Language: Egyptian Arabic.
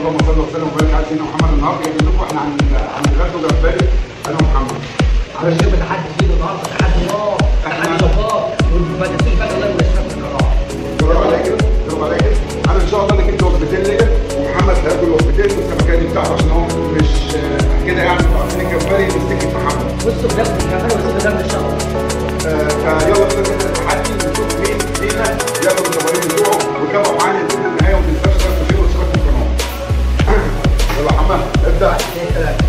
اللهم صل وسلم وبارك على سيدنا محمد النهارده جايين لكم احنا عن عن غزو جباري انا ومحمد على شيء تحدي فيه النهارده تحدي نار تحدي جبار والمنافسين فجاه الله يمشيك في القرار برافو عليك كده برافو عليك كده انا ان شاء الله انا جبت وجبتين ليا ومحمد هياكل وجبتين والسمكه دي بتاعته عشان هو مش آه، كده يعني عارفين الجمبري مستكت محمد بصوا بناخد كمان بس ده من الشهر آه، فيلا بينا نبدا التحدي ونشوف مين فينا ياخد الجمبري بتوعه ويتابعوا معانا للنهايه وما تنساش بس تشتركوا في القناه يلا يا محمد ابدا اثنين ثلاثه